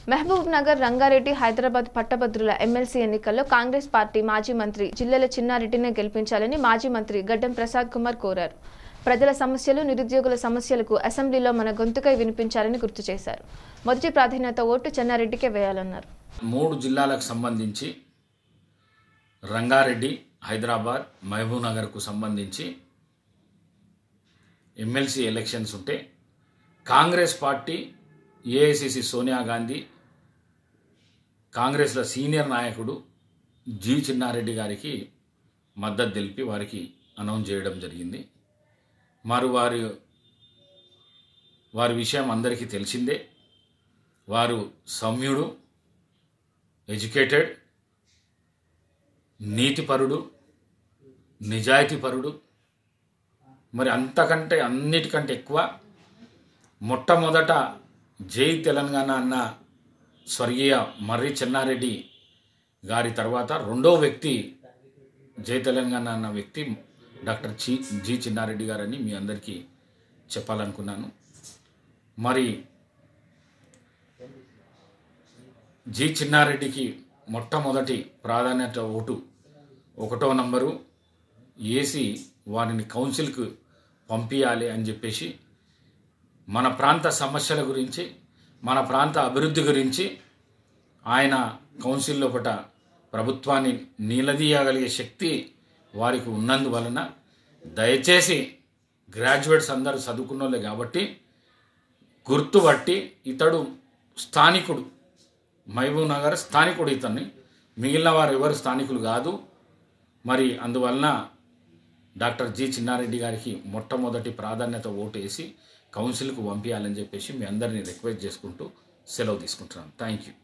మహబూబ్ నగర్ రంగారెడ్డి హైదరాబాద్ పట్టభద్రుల ఎమ్మెల్సీ ఎన్నికల్లో కాంగ్రెస్ పార్టీ మాజీ మంత్రి జిల్లెల చిన్నారెడ్డిని గెలిపించాలని మాజీ మంత్రి గడ్డం ప్రసాద్ కుమార్ కోరారు ప్రజల సమస్యలు నిరుద్యోగుల సమస్యలకు అసెంబ్లీలో మన గొంతుకై వినిపించాలని గుర్తు చేశారు మొదటి ప్రాధాన్యత ఓటు చెన్నారెడ్డికే వేయాలన్నారు మూడు జిల్లాలకు సంబంధించి రంగారెడ్డి హైదరాబాద్ మహబూబ్ నగర్కు సంబంధించి ఎమ్మెల్సీ ఎలక్షన్స్ ఉంటే కాంగ్రెస్ పార్టీ ఏఐసిసి సోనియా గాంధీ కాంగ్రెస్లో సీనియర్ నాయకుడు జి చిన్నారెడ్డి గారికి మద్దతు తెలిపి వారికి అనౌన్స్ చేయడం జరిగింది మరి వారి వారి విషయం అందరికీ తెలిసిందే వారు సౌమ్యుడు ఎడ్యుకేటెడ్ నీతిపరుడు నిజాయితీపరుడు మరి అంతకంటే అన్నిటికంటే ఎక్కువ మొట్టమొదట జై తెలంగాణ అన్న స్వర్గీయ మర్రి చెన్నారెడ్డి గారి తర్వాత రెండో వ్యక్తి జై తెలంగాణ అన్న వ్యక్తి డాక్టర్ చి జి చిన్నారెడ్డి గారని మీ అందరికీ చెప్పాలనుకున్నాను మరి జి చిన్నారెడ్డికి మొట్టమొదటి ప్రాధాన్యత ఓటు ఒకటో నంబరు వేసి వారిని కౌన్సిల్కు పంపించాలి అని చెప్పేసి మన ప్రాంత సమస్యల గురించి మన ప్రాంత అభివృద్ధి గురించి ఆయన కౌన్సిల్ లోపట ప్రభుత్వాన్ని నిలదీయగలిగే శక్తి వారికి ఉన్నందువలన దయచేసి గ్రాడ్యుయేట్స్ అందరూ చదువుకున్నోళ్ళే కాబట్టి గుర్తుపట్టి ఇతడు స్థానికుడు మహబూబ్ నగర్ స్థానికుడు ఇతన్ని మిగిలిన వారు ఎవరు స్థానికులు కాదు మరి అందువలన డాక్టర్ జి చిన్నారెడ్డి గారికి మొట్టమొదటి ప్రాధాన్యత ఓటు వేసి కౌన్సిల్కు పంపించాలని చెప్పేసి మీ అందరినీ రిక్వెస్ట్ చేసుకుంటూ సెలవు తీసుకుంటున్నాను థ్యాంక్ యూ